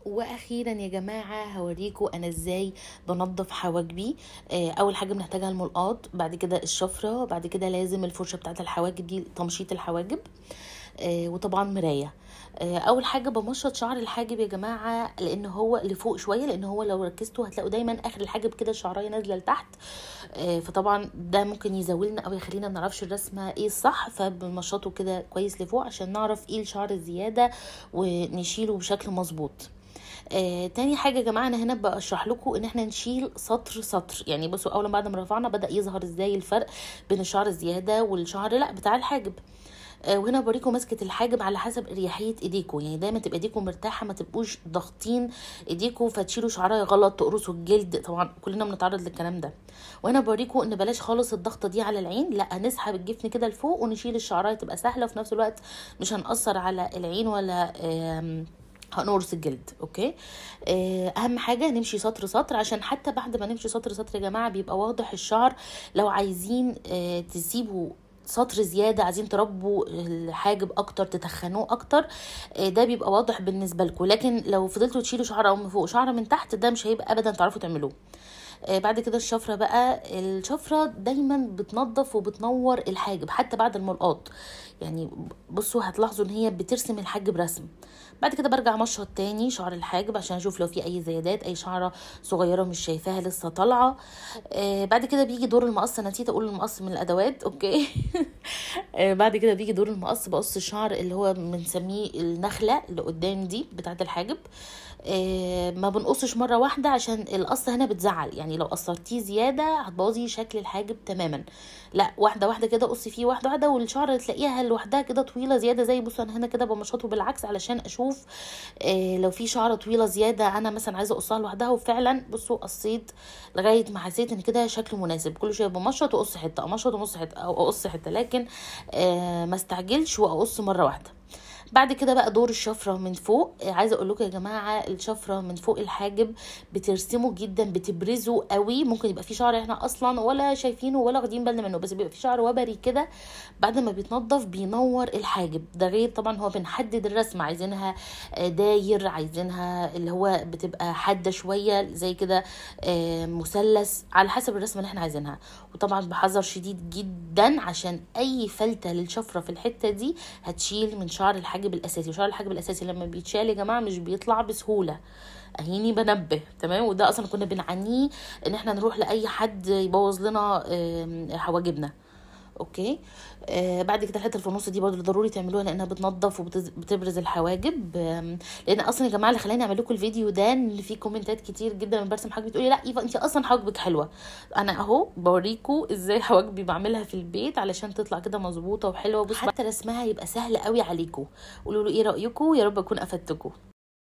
واخيرا يا جماعه هوريكم انا ازاي بنظف حواجبي آه، اول حاجه بنحتاجها الملقاط بعد كده الشفره بعد كده لازم الفرشه بتاعه الحواجب دي تمشيط الحواجب آه، وطبعا مرايه آه، اول حاجه بمشط شعر الحاجب يا جماعه لان هو لفوق شويه لان هو لو ركزتوا هتلاقوا دايما اخر الحاجب كده الشعرايه نازله لتحت آه، فطبعا ده ممكن يزاولنا او يخلينا ما نعرفش الرسمه ايه الصح فبنمشطه كده كويس لفوق عشان نعرف ايه الشعر الزياده ونشيله بشكل مظبوط آه، تاني حاجه يا جماعه انا هنا بشرح لكم ان احنا نشيل سطر سطر يعني بصوا اول بعد ما رفعنا بدا يظهر ازاي الفرق بين الشعر الزياده والشعر لا بتاع الحاجب آه، وهنا بوريكم مسكه الحاجب على حسب اريحيه ايديكم يعني دايما تبقى ايديكم مرتاحه ما تبقوش ضاغطين ايديكم فتشيلوا شعرايه غلط تقرصوا الجلد طبعا كلنا بنتعرض للكلام ده وهنا بوريكم ان بلاش خالص الضغطه دي على العين لا نسحب الجفن كده لفوق ونشيل الشعرايه تبقى سهله وفي نفس الوقت مش هنأثر على العين ولا آم، هنقرص الجلد اوكي آه، اهم حاجه نمشي سطر سطر عشان حتى بعد ما نمشي سطر سطر يا جماعه بيبقى واضح الشعر لو عايزين آه، تسيبوا سطر زياده عايزين تربوا الحاجب اكتر تتخنوه اكتر آه، ده بيبقى واضح بالنسبه لكم لكن لو فضلتوا تشيلوا شعر او من فوق شعر من تحت ده مش هيبقى ابدا تعرفوا تعملوه آه، بعد كده الشفره بقى الشفره دايما بتنظف وبتنور الحاجب حتى بعد الملقاط يعني بصوا هتلاحظوا ان هي بترسم الحاجب رسم بعد كده برجع مشط تاني شعر الحاجب عشان اشوف لو في اي زيادات اي شعره صغيره مش شايفاها لسه طالعه آه بعد كده بيجي دور المقص أنا نسيت اقول المقص من الادوات اوكي آه بعد كده بيجي دور المقص بقص الشعر اللي هو بنسميه النخله اللي قدام دي بتاعه الحاجب آه ما بنقصش مره واحده عشان القص هنا بتزعل يعني لو قصرتيه زياده هتبوظي شكل الحاجب تماما لا واحده واحده كده قصي فيه واحده واحده والشعر تلاقيها لوحدها كده طويله زياده زي بصوا انا هنا كده بمشطه بالعكس علشان اشوف آه لو في شعره طويله زياده انا مثلا عايزه اقصها لوحدها وفعلا بصوا قصيت لغايه ما حسيت ان كده شكله مناسب كل شويه بمشط واقص حته امشط واقص حته او اقص حته لكن آه ما استعجلش واقص مره واحده بعد كده بقى دور الشفره من فوق آه، عايزه اقول لكم يا جماعه الشفره من فوق الحاجب بترسمه جدا بتبرزه قوي ممكن يبقى في شعر احنا اصلا ولا شايفينه ولا واخدين بالنا منه بس بيبقى في شعر وبري كده بعد ما بيتنضف بينور الحاجب ده غير طبعا هو بنحدد الرسمه عايزينها آه، داير عايزينها اللي هو بتبقى حاده شويه زي كده آه، مثلث على حسب الرسمه اللي احنا عايزينها وطبعا بحذر شديد جدا عشان اي فلته للشفره في الحته دي هتشيل من شعر الحاجب الاساسي وشعر الحاجب الاساسي لما بيتشال يا جماعه مش بيطلع بسهوله اهيني بنبه تمام وده اصلا كنا بنعانيه ان احنا نروح لاي حد يبوظ لنا آم، حواجبنا اوكي آه بعد كده الحته اللي في النص دي برضو ضروري تعملوها لانها بتنظف وبتبرز الحواجب آم، لان اصلا يا جماعه اللي خلاني اعمل لكم الفيديو ده ان في كومنتات كتير جدا من برسم حواجبي بتقولي لا ايفا انت اصلا حواجبك حلوه انا اهو بوريكم ازاي حواجبي بعملها في البيت علشان تطلع كده مظبوطه وحلوه بص حتى رسمها يبقى سهل قوي عليكم قولوا له ايه رايكم يا رب اكون افدتكم